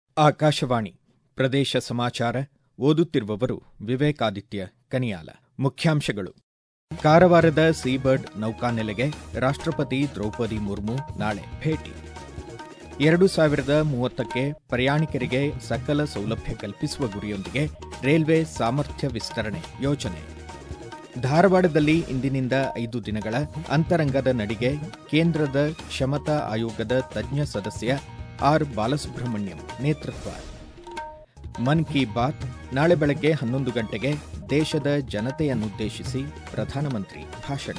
ಆಕಾಶವಾಣಿ ಪ್ರದೇಶ ಸಮಾಚಾರ ಓದುತ್ತಿರುವವರು ವಿವೇಕಾದಿತ್ಯ ಕನಿಯಾಲ ಮುಖ್ಯಾಂಶಗಳು ಕಾರವಾರದ ಸೀಬರ್ಡ್ ನೌಕಾನೆಲೆಗೆ ರಾಷ್ಟ್ರಪತಿ ದ್ರೌಪದಿ ಮುರ್ಮು ನಾಳೆ ಭೇಟಿ ಎರಡು ಸಾವಿರದ ಮೂವತ್ತಕ್ಕೆ ಪ್ರಯಾಣಿಕರಿಗೆ ಸಕಲ ಸೌಲಭ್ಯ ಕಲ್ಪಿಸುವ ಗುರಿಯೊಂದಿಗೆ ರೈಲ್ವೆ ಸಾಮರ್ಥ್ಯ ವಿಸ್ತರಣೆ ಯೋಜನೆ ಧಾರವಾಡದಲ್ಲಿ ಇಂದಿನಿಂದ ಐದು ದಿನಗಳ ಅಂತರಂಗದ ನಡಿಗೆ ಕೇಂದ್ರದ ಕ್ಷಮತಾ ಆಯೋಗದ ತಜ್ಞ ಸದಸ್ಯ ಆರ್ ಬಾಲಸುಬ್ರಹ್ಮಣ್ಯಂ ನೇತೃತ್ವ ಮನ್ ಕಿ ಬಾತ್ ನಾಳೆ ಬೆಳಗ್ಗೆ ಹನ್ನೊಂದು ಗಂಟೆಗೆ ದೇಶದ ಜನತೆಯನ್ನುದ್ದೇಶಿಸಿ ಪ್ರಧಾನಮಂತ್ರಿ ಭಾಷಣ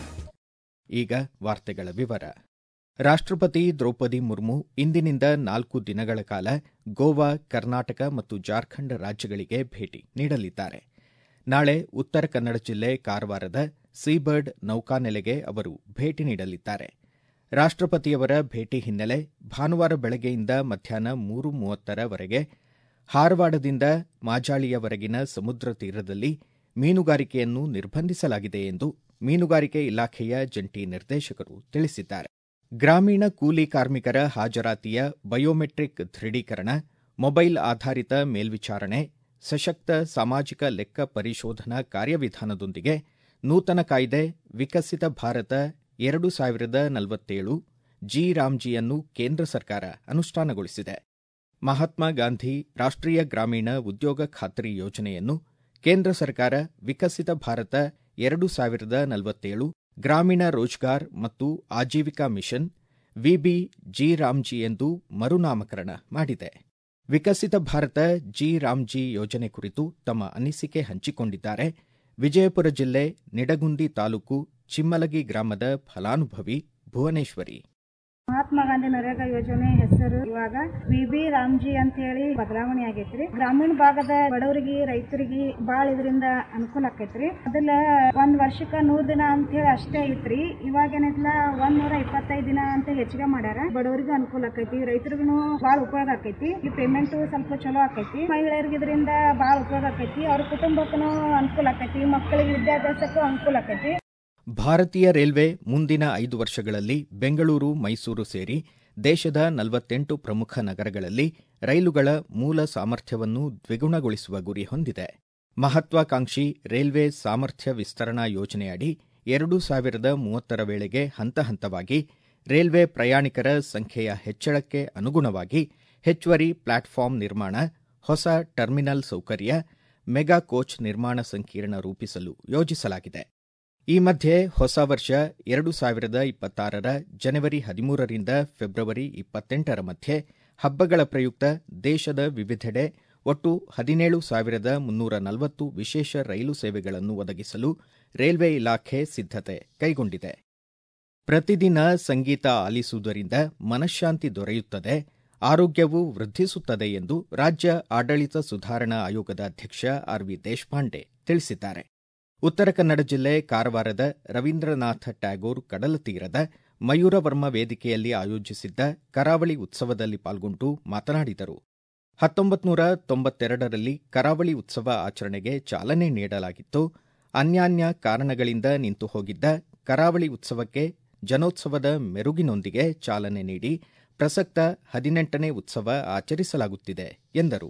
ಈಗ ವಾರ್ತೆಗಳ ವಿವರ ರಾಷ್ಟ್ರಪತಿ ದ್ರೌಪದಿ ಮುರ್ಮು ಇಂದಿನಿಂದ ನಾಲ್ಕು ದಿನಗಳ ಕಾಲ ಗೋವಾ ಕರ್ನಾಟಕ ಮತ್ತು ಜಾರ್ಖಂಡ್ ರಾಜ್ಯಗಳಿಗೆ ಭೇಟಿ ನೀಡಲಿದ್ದಾರೆ ನಾಳೆ ಉತ್ತರ ಕನ್ನಡ ಜಿಲ್ಲೆ ಕಾರವಾರದ ಸೀಬರ್ಡ್ ನೌಕಾನೆಲೆಗೆ ಅವರು ಭೇಟಿ ನೀಡಲಿದ್ದಾರೆ ರಾಷ್ಟ್ರಪತಿಯವರ ಭೇಟಿ ಹಿನ್ನೆಲೆ ಭಾನುವಾರ ಬೆಳಗ್ಗೆಯಿಂದ ಮಧ್ಯಾಹ್ನ ಮೂರು ಮೂವತ್ತರವರೆಗೆ ಹಾರವಾಡದಿಂದ ಮಾಜಾಳಿಯವರೆಗಿನ ಸಮುದ್ರ ತೀರದಲ್ಲಿ ಮೀನುಗಾರಿಕೆಯನ್ನು ನಿರ್ಬಂಧಿಸಲಾಗಿದೆ ಎಂದು ಮೀನುಗಾರಿಕೆ ಇಲಾಖೆಯ ಜಂಟಿ ನಿರ್ದೇಶಕರು ತಿಳಿಸಿದ್ದಾರೆ ಗ್ರಾಮೀಣ ಕೂಲಿ ಕಾರ್ಮಿಕರ ಹಾಜರಾತಿಯ ಬಯೋಮೆಟ್ರಿಕ್ ದೃಢೀಕರಣ ಮೊಬೈಲ್ ಆಧಾರಿತ ಮೇಲ್ವಿಚಾರಣೆ ಸಶಕ್ತ ಸಾಮಾಜಿಕ ಲೆಕ್ಕ ಪರಿಶೋಧನಾ ಕಾರ್ಯವಿಧಾನದೊಂದಿಗೆ ನೂತನ ಕಾಯ್ದೆ ವಿಕಸಿತ ಭಾರತ ಎರಡು ಸಾವಿರದ ನಲವತ್ತೇಳು ಜಿ ರಾಮ್ಜಿಯನ್ನು ಕೇಂದ್ರ ಸರ್ಕಾರ ಅನುಷ್ಠಾನಗೊಳಿಸಿದೆ ಮಹಾತ್ಮ ಗಾಂಧಿ ರಾಷ್ಟ್ರೀಯ ಗ್ರಾಮೀಣ ಉದ್ಯೋಗ ಖಾತ್ರಿ ಯೋಜನೆಯನ್ನು ಕೇಂದ್ರ ಸರ್ಕಾರ ವಿಕಸಿತ ಭಾರತ ಎರಡು ಸಾವಿರದ ನಲವತ್ತೇಳು ಗ್ರಾಮೀಣ ರೋಜ್ಗಾರ್ ಮತ್ತು Ajeevika mission VB G RAM G ಎಂದು ಮರುನಾಮಕರಣ ಮಾಡಿದೆ ವಿಕಸಿತ ಭಾರತ ಜಿ ರಾಮ್ಜಿ ಯೋಜನೆ ಕುರಿತು ತಮ್ಮ ಅನಿಸಿಕೆ ಹಂಚಿಕೊಂಡಿದ್ದಾರೆ ವಿಜಯಪುರ ಜಿಲ್ಲೆ ನಿಡಗುಂದಿ ತಾಲೂಕು ಚಿಮ್ಮಲಗಿ ಗ್ರಾಮದ ಫಲಾನುಭವಿ ಭುವನೇಶ್ವರಿ ಮಹಾತ್ಮ ಗಾಂಧಿ ನರೇಗಾ ಯೋಜನೆ ಹೆಸರು ಇವಾಗ ವಿ ಬಿ ರಾಮ್ಜಿ ಅಂತ ಹೇಳಿ ಬದಲಾವಣೆ ಆಗೈತ್ರಿ ಗ್ರಾಮೀಣ ಭಾಗದ ಬಡವರಿಗೆ ರೈತರಿಗೆ ಬಾಳ ಇದರಿಂದ ಅನುಕೂಲ ಆಕೈತ್ರಿ ಮೊದಲ ಒಂದ್ ವರ್ಷಕ್ಕ ನೂರ್ ದಿನ ಅಂತ ಹೇಳಿ ಅಷ್ಟೇ ಐತ್ರಿ ಇವಾಗ ಏನೈತ್ಲ ಒಂದ್ ನೂರ ಇಪ್ಪತ್ತೈದು ದಿನ ಅಂತ ಹೆಚ್ಚಿಗೆ ಮಾಡ್ಯಾರ ಬಡವರಿಗೂ ಅನುಕೂಲ ಆಕೈತಿ ರೈತರಿಗೂ ಬಾಳ ಉಪಯೋಗ ಆಕೈತಿ ಈ ಪೇಮೆಂಟ್ ಸ್ವಲ್ಪ ಚಲೋ ಆಕೈತಿ ಮಹಿಳೆಯರಿಗೆ ಇದರಿಂದ ಬಾಳ ಉಪಯೋಗ ಆಕೈತಿ ಅವ್ರ ಕುಟುಂಬಕ್ಕೂ ಅನುಕೂಲ ಆಕೈತಿ ಮಕ್ಕಳಿಗೆ ವಿದ್ಯಾಭ್ಯಾಸಕ್ಕೂ ಅನುಕೂಲ ಆಕೈತಿ ಭಾರತೀಯ ರೈಲ್ವೆ ಮುಂದಿನ ಐದು ವರ್ಷಗಳಲ್ಲಿ ಬೆಂಗಳೂರು ಮೈಸೂರು ಸೇರಿ ದೇಶದ ನಲವತ್ತೆಂಟು ಪ್ರಮುಖ ನಗರಗಳಲ್ಲಿ ರೈಲುಗಳ ಮೂಲ ಸಾಮರ್ಥ್ಯವನ್ನು ದ್ವಿಗುಣಗೊಳಿಸುವ ಗುರಿ ಹೊಂದಿದೆ ಮಹತ್ವಾಕಾಂಕ್ಷಿ ರೈಲ್ವೆ ಸಾಮರ್ಥ್ಯ ವಿಸ್ತರಣಾ ಯೋಜನೆಯಡಿ ಎರಡು ಸಾವಿರದ ಮೂವತ್ತರ ವೇಳೆಗೆ ಹಂತ ಹಂತವಾಗಿ ರೈಲ್ವೆ ಪ್ರಯಾಣಿಕರ ಸಂಖ್ಯೆಯ ಹೆಚ್ಚಳಕ್ಕೆ ಅನುಗುಣವಾಗಿ ಹೆಚ್ಚುವರಿ ಪ್ಲಾಟ್ಫಾರ್ಮ್ ನಿರ್ಮಾಣ ಹೊಸ ಟರ್ಮಿನಲ್ ಸೌಕರ್ಯ ಮೆಗಾ ಕೋಚ್ ನಿರ್ಮಾಣ ಸಂಕೀರ್ಣ ರೂಪಿಸಲು ಯೋಜಿಸಲಾಗಿದೆ ಈ ಮಧ್ಯೆ ಹೊಸ ವರ್ಷ ಎರಡು ಸಾವಿರದ ಇಪ್ಪತ್ತಾರರ ಜನವರಿ ಹದಿಮೂರರಿಂದ ಫೆಬ್ರವರಿ ಇಪ್ಪತ್ತೆಂಟರ ಮಧ್ಯೆ ಹಬ್ಬಗಳ ಪ್ರಯುಕ್ತ ದೇಶದ ವಿವಿಧೆಡೆ ಒಟ್ಟು ಹದಿನೇಳು ಸಾವಿರದ ಮುನ್ನೂರ ನಲವತ್ತು ವಿಶೇಷ ರೈಲು ಸೇವೆಗಳನ್ನು ಒದಗಿಸಲು ರೈಲ್ವೆ ಇಲಾಖೆ ಸಿದ್ಧತೆ ಕೈಗೊಂಡಿದೆ ಪ್ರತಿದಿನ ಸಂಗೀತ ಆಲಿಸುವುದರಿಂದ ಮನಃಶಾಂತಿ ದೊರೆಯುತ್ತದೆ ಆರೋಗ್ಯವೂ ವೃದ್ಧಿಸುತ್ತದೆ ಎಂದು ರಾಜ್ಯ ಆಡಳಿತ ಸುಧಾರಣಾ ಆಯೋಗದ ಅಧ್ಯಕ್ಷ ಆರ್ ವಿ ದೇಶಪಾಂಡೆ ತಿಳಿಸಿದ್ದಾರೆ ಉತ್ತರ ಕನ್ನಡ ಜಿಲ್ಲೆ ಕಾರವಾರದ ರವೀಂದ್ರನಾಥ ಟ್ಯಾಗೋರ್ ಕಡಲ ತೀರದ ಮಯೂರವರ್ಮ ವೇದಿಕೆಯಲ್ಲಿ ಆಯೋಜಿಸಿದ್ದ ಕರಾವಳಿ ಉತ್ಸವದಲ್ಲಿ ಪಾಲ್ಗೊಂಡು ಮಾತನಾಡಿದರು ಹತ್ತೊಂಬತ್ತು ನೂರ ತೊಂಬತ್ತೆರಡರಲ್ಲಿ ಕರಾವಳಿ ಉತ್ಸವ ಆಚರಣೆಗೆ ಚಾಲನೆ ನೀಡಲಾಗಿತ್ತು ಅನ್ಯಾನ್ಯ ಕಾರಣಗಳಿಂದ ನಿಂತು ಹೋಗಿದ್ದ ಕರಾವಳಿ ಉತ್ಸವಕ್ಕೆ ಜನೋತ್ಸವದ ಮೆರುಗಿನೊಂದಿಗೆ ಚಾಲನೆ ನೀಡಿ ಪ್ರಸಕ್ತ ಹದಿನೆಂಟನೇ ಉತ್ಸವ ಆಚರಿಸಲಾಗುತ್ತಿದೆ ಎಂದರು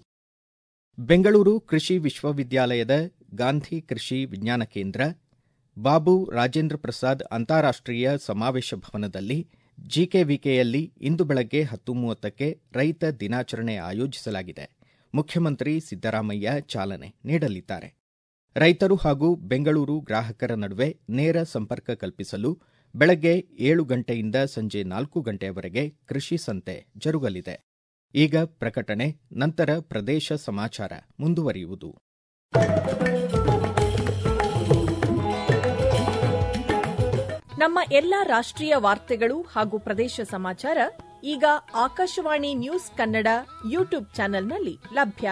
ಬೆಂಗಳೂರು ಕೃಷಿ ವಿಶ್ವವಿದ್ಯಾಲಯದ ಗಾಂಧಿ ಕೃಷಿ ವಿಜ್ಞಾನ ಕೇಂದ್ರ ಬಾಬು ರಾಜೇಂದ್ರ ಪ್ರಸಾದ್ ಅಂತಾರಾಷ್ಟೀಯ ಸಮಾವೇಶ ಭವನದಲ್ಲಿ ಜಿಕೆವಿಕೆಯಲ್ಲಿ ಇಂದು ಬೆಳಗ್ಗೆ ಹತ್ತು ಮೂವತ್ತಕ್ಕೆ ರೈತ ದಿನಾಚರಣೆ ಆಯೋಜಿಸಲಾಗಿದೆ ಮುಖ್ಯಮಂತ್ರಿ ಸಿದ್ದರಾಮಯ್ಯ ಚಾಲನೆ ನೀಡಲಿದ್ದಾರೆ ರೈತರು ಹಾಗೂ ಬೆಂಗಳೂರು ಗ್ರಾಹಕರ ನಡುವೆ ನೇರ ಸಂಪರ್ಕ ಕಲ್ಪಿಸಲು ಬೆಳಗ್ಗೆ ಏಳು ಗಂಟೆಯಿಂದ ಸಂಜೆ ನಾಲ್ಕು ಗಂಟೆಯವರೆಗೆ ಕೃಷಿ ಸಂತೆ ಜರುಗಲಿದೆ ಈಗ ಪ್ರಕಟಣೆ ನಂತರ ಪ್ರದೇಶ ಸಮಾಚಾರ ಮುಂದುವರಿಯುವುದು ನಮ್ಮ ಎಲ್ಲಾ ರಾಷ್ಟ್ರೀಯ ವಾರ್ತೆಗಳು ಹಾಗೂ ಪ್ರದೇಶ ಸಮಾಚಾರ ಈಗ ಆಕಾಶವಾಣಿ ನ್ಯೂಸ್ ಕನ್ನಡ ಯೂಟ್ಯೂಬ್ ಚಾನೆಲ್ನಲ್ಲಿ ಲಭ್ಯ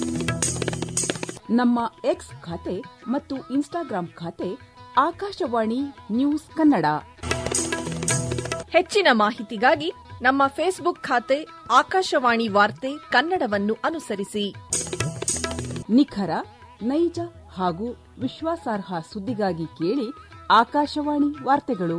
ನಮ್ಮ ಎಕ್ಸ್ ಖಾತೆ ಮತ್ತು ಇನ್ಸ್ಟಾಗ್ರಾಂ ಖಾತೆ ಆಕಾಶವಾಣಿ ನ್ಯೂಸ್ ಕನ್ನಡ ಹೆಚ್ಚಿನ ಮಾಹಿತಿಗಾಗಿ ನಮ್ಮ ಫೇಸ್ಬುಕ್ ಖಾತೆ ಆಕಾಶವಾಣಿ ವಾರ್ತೆ ಕನ್ನಡವನ್ನು ಅನುಸರಿಸಿ ನಿಖರ ನೈಜ ಹಾಗೂ ವಿಶ್ವಾಸಾರ್ಹ ಸುದ್ದಿಗಾಗಿ ಕೇಳಿ ಆಕಾಶವಾಣಿ ವಾರ್ತೆಗಳು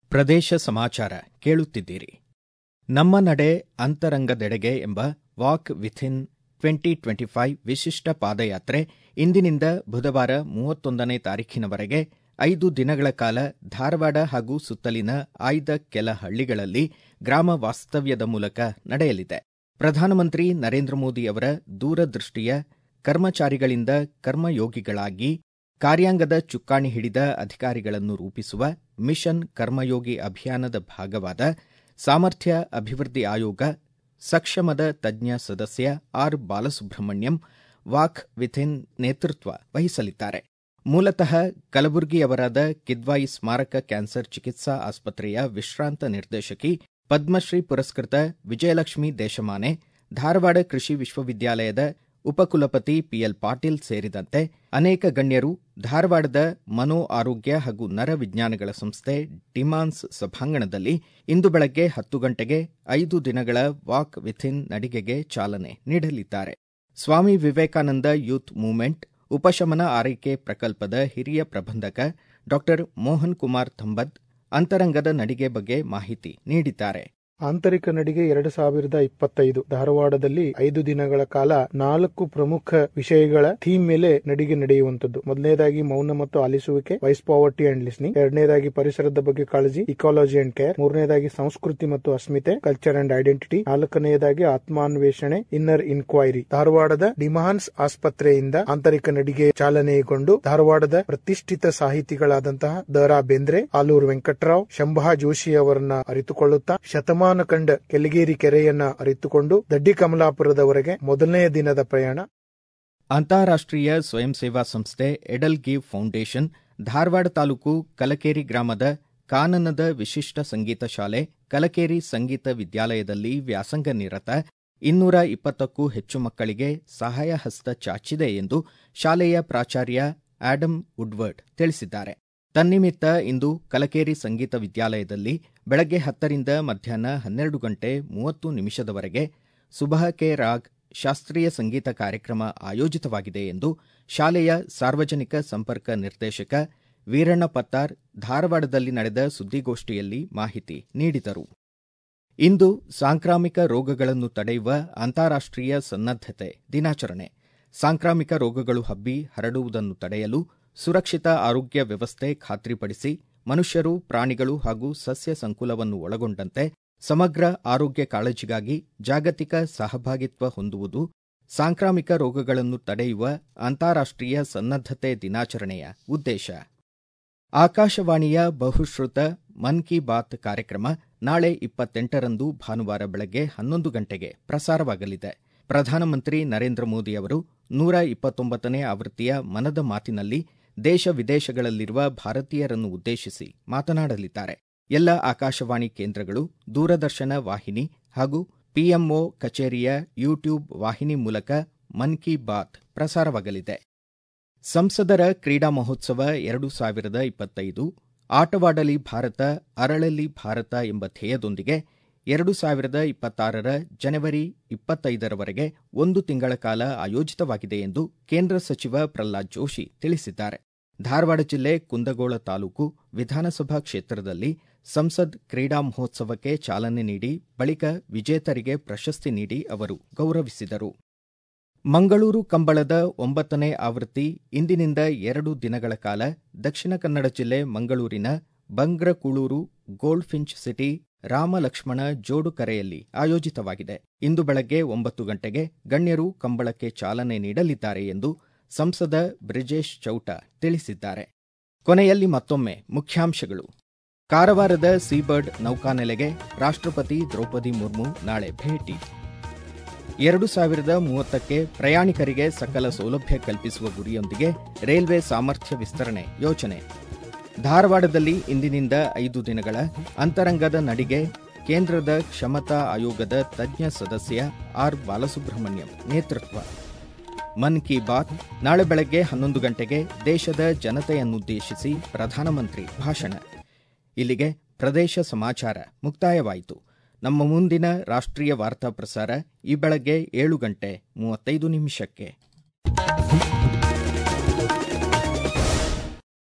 ಪ್ರದೇಶ ಸಮಾಚಾರ ಕೇಳುತ್ತಿದ್ದೀರಿ ನಮ್ಮ ನಡೆ ಅಂತರಂಗದೆಡೆಗೆ ಎಂಬ walk within twenty twenty five ವಿಶಿಷ್ಟ ಪಾದಯಾತ್ರೆ ಇಂದಿನಿಂದ ಬುಧವಾರ ಮೂವತ್ತೊಂದನೇ ತಾರೀಖಿನವರೆಗೆ ಐದು ದಿನಗಳ ಕಾಲ ಧಾರವಾಡ ಹಾಗೂ ಸುತ್ತಲಿನ ಆಯ್ದ ಕೆಲ ಹಳ್ಳಿಗಳಲ್ಲಿ ಗ್ರಾಮ ವಾಸ್ತವ್ಯದ ಮೂಲಕ ನಡೆಯಲಿದೆ ಪ್ರಧಾನಮಂತ್ರಿ ನರೇಂದ್ರ ಮೋದಿ ಅವರ ದೂರದೃಷ್ಟಿಯ ಕರ್ಮಚಾರಿಗಳಿಂದ ಕರ್ಮಯೋಗಿಗಳಾಗಿ ಕಾರ್ಯಾಂಗದ ಚುಕ್ಕಾಣಿ ಹಿಡಿದ ಅಧಿಕಾರಿಗಳನ್ನು ರೂಪಿಸುವ ಮಿಷನ್ ಕರ್ಮಯೋಗಿ ಅಭಿಯಾನದ ಭಾಗವಾದ ಸಾಮರ್ಥ್ಯ ಅಭಿವೃದ್ಧಿ ಆಯೋಗ ಸಕ್ಷಮದ ತಜ್ಞ ಸದಸ್ಯ ಆರ್ ಬಾಲಸುಬ್ರಹ್ಮಣ್ಯಂ ವಾಕ್ ವಿಥಿನ್ ನೇತೃತ್ವ ವಹಿಸಲಿದ್ದಾರೆ ಮೂಲತಃ ಕಲಬುರಗಿಯವರಾದ ಕಿದ್ವಾಯಿ ಸ್ಮಾರಕ ಕ್ಯಾನ್ಸರ್ ಚಿಕಿತ್ಸಾ ಆಸ್ಪತ್ರೆಯ ವಿಶ್ರಾಂತ ನಿರ್ದೇಶಕಿ ಪದ್ಮಶ್ರೀ ಪುರಸ್ಕೃತ ವಿಜಯಲಕ್ಷ್ಮಿ ದೇಶಮಾನೆ ಧಾರವಾಡ ಕೃಷಿ ವಿಶ್ವವಿದ್ಯಾಲಯದ ಉಪಕುಲಪತಿ ಪಿಎಲ್ ಪಾಟೀಲ್ ಸೇರಿದಂತೆ ಅನೇಕ ಗಣ್ಯರು ಧಾರವಾಡದ ಮನೋ ಆರೋಗ್ಯ ಹಾಗೂ ನರ ವಿಜ್ಞಾನಗಳ ಸಂಸ್ಥೆ ಡಿಮಾನ್ಸ್ ಸಭಾಂಗಣದಲ್ಲಿ ಇಂದು ಬೆಳಗ್ಗೆ ಹತ್ತು ಗಂಟೆಗೆ ಐದು ದಿನಗಳ ವಾಕ್ ವಿಥಿನ್ ನಡಿಗೆಗೆ ಚಾಲನೆ ನೀಡಲಿದ್ದಾರೆ ಸ್ವಾಮಿ ವಿವೇಕಾನಂದ ಯೂತ್ ಮೂವ್ಮೆಂಟ್ ಉಪಶಮನ ಆರೈಕೆ ಪ್ರಕಲ್ಪದ ಹಿರಿಯ ಪ್ರಬಂಧಕ ಡಾ ಮೋಹನ್ ಕುಮಾರ್ ಥಂಬದ್ ಅಂತರಂಗದ ನಡಿಗೆ ಬಗ್ಗೆ ಮಾಹಿತಿ ನೀಡಿದ್ದಾರೆ ಆಂತರಿಕ ನಡಿಗೆ ಎರಡು ಸಾವಿರದ ಇಪ್ಪತ್ತೈದು ಧಾರವಾಡದಲ್ಲಿ ಐದು ದಿನಗಳ ಕಾಲ ನಾಲ್ಕು ಪ್ರಮುಖ ವಿಷಯಗಳ ಥೀಮ್ ಮೇಲೆ ನಡಿಗೆ ನಡೆಯುವಂತದ್ದು ಮೊದಲನೇದಾಗಿ ಮೌನ ಮತ್ತು ಆಲಿಸುವಿಕೆ ವೈಸ್ ಪಾವರ್ಟಿ ಅಂಡ್ ಲಿಸ್ನಿಂಗ್ ಎರಡನೇದಾಗಿ ಪರಿಸರದ ಬಗ್ಗೆ ಕಾಳಜಿ ಇಕಾಲಜಿ ಅಂಡ್ ಕೇರ್ ಮೂರನೇದಾಗಿ ಸಂಸ್ಕೃತಿ ಮತ್ತು ಅಸ್ಮಿತೆ ಕಲ್ಚರ್ ಅಂಡ್ ಐಡೆಂಟಿಟಿ ನಾಲ್ಕನೆಯದಾಗಿ ಆತ್ಮಾನ್ವೇಷಣೆ ಇನ್ನರ್ ಇನ್ಕ್ವೈರಿ ಧಾರವಾಡದ ಡಿಮಾನ್ಸ್ ಆಸ್ಪತ್ರೆಯಿಂದ ಆಂತರಿಕ ನಡಿಗೆ ಚಾಲನೆಗೊಂಡು ಧಾರವಾಡದ ಪ್ರತಿಷ್ಠಿತ ಸಾಹಿತಿಗಳಾದಂತಹ ದರಾ ಬೇಂದ್ರೆ ಆಲೂರು ವೆಂಕಟರಾವ್ ಶಂಭಾ ಜೋಶಿ ಅವರನ್ನ ಅರಿತುಕೊಳ್ಳುತ್ತಾ ಶತಮಾನ ಕಂಡ ಕೆಲಿಗೇರಿ ಕೆರೆಯನ್ನ ಅರಿತುಕೊಂಡು ದಡ್ಡಿ ಕಮಲಾಪುರದವರೆಗೆ ಮೊದಲನೆಯ ದಿನದ ಪ್ರಯಾಣ ಅಂತಾರಾಷ್ಟ್ರೀಯ ಸ್ವಯಂ ಸೇವಾ ಸಂಸ್ಥೆ ಎಡಲ್ ಗಿವ್ ಫೌಂಡೇಶನ್ ಧಾರವಾಡ ತಾಲೂಕು ಕಲಕೇರಿ ಗ್ರಾಮದ ಕಾನನದ ವಿಶಿಷ್ಟ ಸಂಗೀತ ಶಾಲೆ ಕಲಕೇರಿ ಸಂಗೀತ ವಿದ್ಯಾಲಯದಲ್ಲಿ ವ್ಯಾಸಂಗ ನಿರತ ಇನ್ನೂರ ಇಪ್ಪತ್ತಕ್ಕೂ ಹೆಚ್ಚು ಮಕ್ಕಳಿಗೆ ಸಹಾಯ ಹಸ್ತ ಚಾಚಿದೆ ಎಂದು ಶಾಲೆಯ ಪ್ರಾಚಾರ್ಯ ಆಡಮ್ ವುಡ್ವರ್ಡ್ ತಿಳಿಸಿದ್ದಾರೆ ತನ್ನಿಮಿತ್ತ ಇಂದು ಕಲಕೇರಿ ಸಂಗೀತ ವಿದ್ಯಾಲಯದಲ್ಲಿ ಬೆಳಗ್ಗೆ ಹತ್ತರಿಂದ ಮಧ್ಯಾಹ್ನ ಹನ್ನೆರಡು ಗಂಟೆ ಮೂವತ್ತು ನಿಮಿಷದವರೆಗೆ ಸುಬಹ ಕೆ ರಾಗ್ ಶಾಸ್ತ್ರೀಯ ಸಂಗೀತ ಕಾರ್ಯಕ್ರಮ ಆಯೋಜಿತವಾಗಿದೆ ಎಂದು ಶಾಲೆಯ ಸಾರ್ವಜನಿಕ ಸಂಪರ್ಕ ನಿರ್ದೇಶಕ ವೀರಣ್ಣ ಪತ್ತಾರ್ ಧಾರವಾಡದಲ್ಲಿ ನಡೆದ ಸುದ್ದಿಗೋಷ್ಠಿಯಲ್ಲಿ ಮಾಹಿತಿ ನೀಡಿದರು ಇಂದು ಸಾಂಕ್ರಾಮಿಕ ರೋಗಗಳನ್ನು ತಡೆಯುವ ಅಂತಾರಾಷ್ಟ್ರೀಯ ಸನ್ನದ್ದತೆ ದಿನಾಚರಣೆ ಸಾಂಕ್ರಾಮಿಕ ರೋಗಗಳು ಹಬ್ಬಿ ಹರಡುವುದನ್ನು ತಡೆಯಲು ಸುರಕ್ಷಿತ ಆರೋಗ್ಯ ವ್ಯವಸ್ಥೆ ಖಾತ್ರಿಪಡಿಸಿ ಮನುಷ್ಯರು ಪ್ರಾಣಿಗಳು ಹಾಗೂ ಸಸ್ಯ ಸಂಕುಲವನ್ನು ಒಳಗೊಂಡಂತೆ ಸಮಗ್ರ ಆರೋಗ್ಯ ಕಾಳಜಿಗಾಗಿ ಜಾಗತಿಕ ಸಹಭಾಗಿತ್ವ ಹೊಂದುವುದು ಸಾಂಕ್ರಾಮಿಕ ರೋಗಗಳನ್ನು ತಡೆಯುವ ಅಂತಾರಾಷ್ಟ್ರೀಯ ಸನ್ನದ್ದತೆ ದಿನಾಚರಣೆಯ ಉದ್ದೇಶ ಆಕಾಶವಾಣಿಯ ಬಹುಶ್ರುತ ಮನ್ ಕಿ ಬಾತ್ ಕಾರ್ಯಕ್ರಮ ನಾಳೆ ಇಪ್ಪತ್ತೆಂಟರಂದು ಭಾನುವಾರ ಬೆಳಗ್ಗೆ ಹನ್ನೊಂದು ಗಂಟೆಗೆ ಪ್ರಸಾರವಾಗಲಿದೆ ಪ್ರಧಾನಮಂತ್ರಿ ನರೇಂದ್ರ ಮೋದಿ ಅವರು ನೂರ ಇಪ್ಪತ್ತೊಂಬತ್ತನೇ ಆವೃತ್ತಿಯ ಮನದ ಮಾತಿನಲ್ಲಿ ದೇಶ ವಿದೇಶಗಳಲ್ಲಿರುವ ಭಾರತೀಯರನ್ನು ಉದ್ದೇಶಿಸಿ ಮಾತನಾಡಲಿದ್ದಾರೆ ಎಲ್ಲ ಆಕಾಶವಾಣಿ ಕೇಂದ್ರಗಳು ದೂರದರ್ಶನ ವಾಹಿನಿ ಹಾಗೂ ಪಿಎಂಒ ಕಚೇರಿಯ ಯೂಟ್ಯೂಬ್ ವಾಹಿನಿ ಮೂಲಕ ಮನ್ ಕಿ ಬಾತ್ ಪ್ರಸಾರವಾಗಲಿದೆ ಸಂಸದರ ಕ್ರೀಡಾ ಮಹೋತ್ಸವ ಎರಡು ಸಾವಿರದ ಇಪ್ಪತ್ತೈದು ಆಟವಾಡಲಿ ಭಾರತ ಅರಳಲಿ ಭಾರತ ಎಂಬ ಧ್ಯೇಯದೊಂದಿಗೆ ಎರಡು ಸಾವಿರದ ಇಪ್ಪತ್ತಾರರ ಜನವರಿ ಇಪ್ಪತ್ತೈದರವರೆಗೆ ಒಂದು ತಿಂಗಳ ಕಾಲ ಆಯೋಜಿತವಾಗಿದೆ ಎಂದು ಕೇಂದ್ರ ಸಚಿವ ಪ್ರಹ್ಲಾದ್ ಜೋಶಿ ತಿಳಿಸಿದ್ದಾರೆ ಧಾರವಾಡ ಜಿಲ್ಲೆ ಕುಂದಗೋಳ ತಾಲೂಕು ವಿಧಾನಸಭಾ ಕ್ಷೇತ್ರದಲ್ಲಿ ಸಂಸದ್ ಕ್ರೀಡಾ ಮಹೋತ್ಸವಕ್ಕೆ ಚಾಲನೆ ನೀಡಿ ಬಳಿಕ ವಿಜೇತರಿಗೆ ಪ್ರಶಸ್ತಿ ನೀಡಿ ಅವರು ಗೌರವಿಸಿದರು ಮಂಗಳೂರು ಕಂಬಳದ ಒಂಬತ್ತನೇ ಆವೃತ್ತಿ ಇಂದಿನಿಂದ ಎರಡು ದಿನಗಳ ಕಾಲ ದಕ್ಷಿಣ ಕನ್ನಡ ಜಿಲ್ಲೆ ಮಂಗಳೂರಿನ Bangrakuluru goldfinch city Rama Lakshmana ಜೋಡು ಕರೆಯಲ್ಲಿ ಆಯೋಜಿತವಾಗಿದೆ ಇಂದು ಬೆಳಗ್ಗೆ ಒಂಬತ್ತು ಗಂಟೆಗೆ ಗಣ್ಯರು ಕಂಬಳಕ್ಕೆ ಚಾಲನೆ ನೀಡಲಿದ್ದಾರೆ ಎಂದು ಸಂಸದ ಬ್ರಿಜೇಶ್ ಚೌಟ ತಿಳಿಸಿದ್ದಾರೆ ಕೊನೆಯಲ್ಲಿ ಮತ್ತೊಮ್ಮೆ ಮುಖ್ಯಾಂಶಗಳು ಕಾರವಾರದ ಸೀಬರ್ಡ್ ನೌಕಾನೆಲೆಗೆ ರಾಷ್ಟ್ರಪತಿ ದ್ರೌಪದಿ ಮುರ್ಮು ನಾಳೆ ಭೇಟಿ ಎರಡು ಸಾವಿರದ ಮೂವತ್ತಕ್ಕೆ ಪ್ರಯಾಣಿಕರಿಗೆ ಸಕಲ ಸೌಲಭ್ಯ ಕಲ್ಪಿಸುವ ಗುರಿಯೊಂದಿಗೆ ರೈಲ್ವೆ ಸಾಮರ್ಥ್ಯ ವಿಸ್ತರಣೆ ಯೋಜನೆ ಧಾರವಾಡದಲ್ಲಿ ಇಂದಿನಿಂದ ಐದು ದಿನಗಳ ಅಂತರಂಗದ ನಡಿಗೆ ಕೇಂದ್ರದ ಕ್ಷಮತಾ ಆಯೋಗದ ತಜ್ಞ ಸದಸ್ಯ ಆರ್ ಬಾಲಸುಬ್ರಹ್ಮಣ್ಯಂ ನೇತೃತ್ವ ಮನ್ ಕಿ ಬಾತ್ ನಾಳೆ ಬೆಳಗ್ಗೆ ಹನ್ನೊಂದು ಗಂಟೆಗೆ ದೇಶದ ಜನತೆಯನ್ನುದ್ದೇಶಿಸಿ ಪ್ರಧಾನಮಂತ್ರಿ ಭಾಷಣ ಇಲ್ಲಿಗೆ ಪ್ರದೇಶ ಸಮಾಚಾರ ಮುಕ್ತಾಯವಾಯಿತು ನಮ್ಮ ಮುಂದಿನ ರಾಷ್ಟ್ರೀಯ ವಾರ್ತಾ ಪ್ರಸಾರ ಈ ಬೆಳಗ್ಗೆ ಏಳು ಗಂಟೆ ಮೂವತ್ತೈದು ನಿಮಿಷಕ್ಕೆ